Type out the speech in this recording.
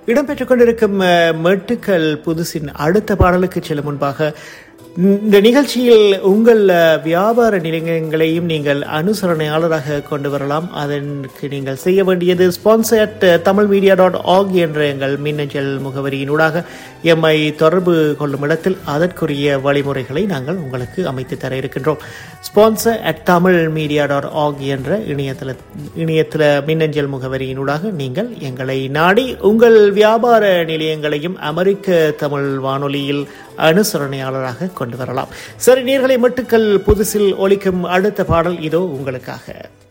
இடம்பெற்றுக் கொண்டிருக்கும் அஹ், மெட்டுக்கள் புதுசின் அடுத்த பாடலுக்கு செல்லும் முன்பாக இந்த நிகழ்ச்சியில் உங்கள் அஹ், வியாபார நிலையங்களையும் நீங்கள் அனுசரணையாளராக கொண்டு வரலாம் அதற்கு நீங்கள் செய்ய வேண்டியது sponsored Tamil media dot org என்ற எங்கள் மின்னஞ்சல் முகவரியினூடாக எம்மை தொடர்பு கொள்ளும் இடத்தில் அதற்குரிய வழிமுறைகளை நாங்கள் உங்களுக்கு அமைத்து தர இருக்கின்றோம் sponsor at Tamil media dot org என்ற இணையதள இணையதள மின்னஞ்சல் முகவரியினூடாக நீங்கள் எங்களை நாடி உங்கள் வியாபார நிலையங்களையும் அமெரிக்க தமிழ் வானொலியில் அனுசரணையாளராக கொண்டு வரலாம் சரி நீர்களை மட்டுக்கள் புதுசில் ஒலிக்கும் அடுத்த பாடல் இதோ உங்களுக்காக